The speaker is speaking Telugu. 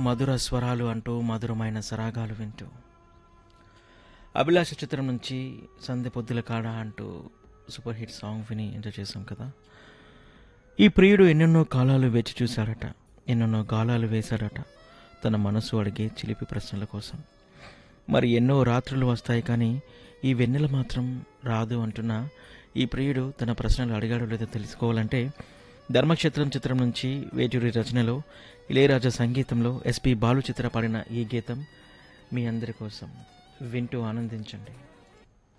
మధుర స్వరాలు అంటూ మధురమైన సరాగాలు వింటూ అభిలాష చిత్రం నుంచి సంధ్య పొద్దుల కాడ అంటూ సూపర్ హిట్ సాంగ్ విని ఎంజాయ్ చేసాం కదా ఈ ప్రియుడు ఎన్నెన్నో కాలాలు వేచి చూశాడట ఎన్నెన్నో గాలాలు వేశాడట తన మనసు అడిగే చిలిపి ప్రశ్నల కోసం మరి ఎన్నో రాత్రులు వస్తాయి కానీ ఈ వెన్నెల మాత్రం రాదు అంటున్న ఈ ప్రియుడు తన ప్రశ్నలు అడిగాడో లేదో తెలుసుకోవాలంటే ధర్మక్షేత్రం చిత్రం నుంచి వేటూరి రచనలో ఇళయరాజా సంగీతంలో ఎస్పి బాలు చిత్ర పాడిన ఈ గీతం మీ అందరి కోసం వింటూ ఆనందించండి